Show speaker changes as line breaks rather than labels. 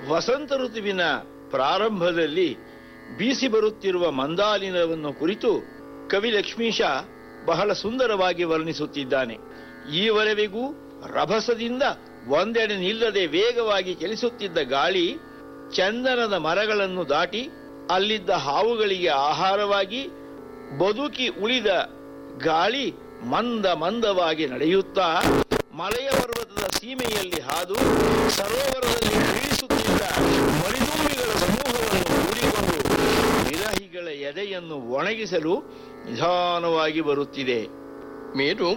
ವಸಂತ ಋತುವಿನ ಪ್ರಾರಂಭದಲ್ಲಿ ಬೀಸಿ ಬರುತ್ತಿರುವ ಮಂದಾಲಿನವನ್ನು ಕುರಿತು ಕವಿ ಲಕ್ಷ್ಮೀಶ ಬಹಳ ಸುಂದರವಾಗಿ ವರ್ಣಿಸುತ್ತಿದ್ದಾನೆ ಈವರೆವಿಗೂ ರಭಸದಿಂದ ಒಂದೆಡೆ ನಿಲ್ಲದೆ ವೇಗವಾಗಿ ಚಲಿಸುತ್ತಿದ್ದ ಗಾಳಿ ಚಂದನದ ಮರಗಳನ್ನು ದಾಟಿ ಅಲ್ಲಿದ್ದ ಹಾವುಗಳಿಗೆ ಆಹಾರವಾಗಿ ಬದುಕಿ ಉಳಿದ ಗಾಳಿ ಮಂದ ಮಂದವಾಗಿ ನಡೆಯುತ್ತಾ ಮಲೆಯ ಪರ್ವತದ ಸೀಮೆಯಲ್ಲಿ ಹಾದು ಸರೋವರದಲ್ಲಿ ಕ್ರೀಡಿಸುತ್ತಿದ್ದ ಮರಿದುಂಬಿಗಳ ಸಮೂಹವನ್ನು ಕೂಡಿಕೊಂಡು ವಿರಹಿಗಳ ಎದೆಯನ್ನು ಒಣಗಿಸಲು ನಿಧಾನವಾಗಿ ಬರುತ್ತಿದೆ
ಮೇರು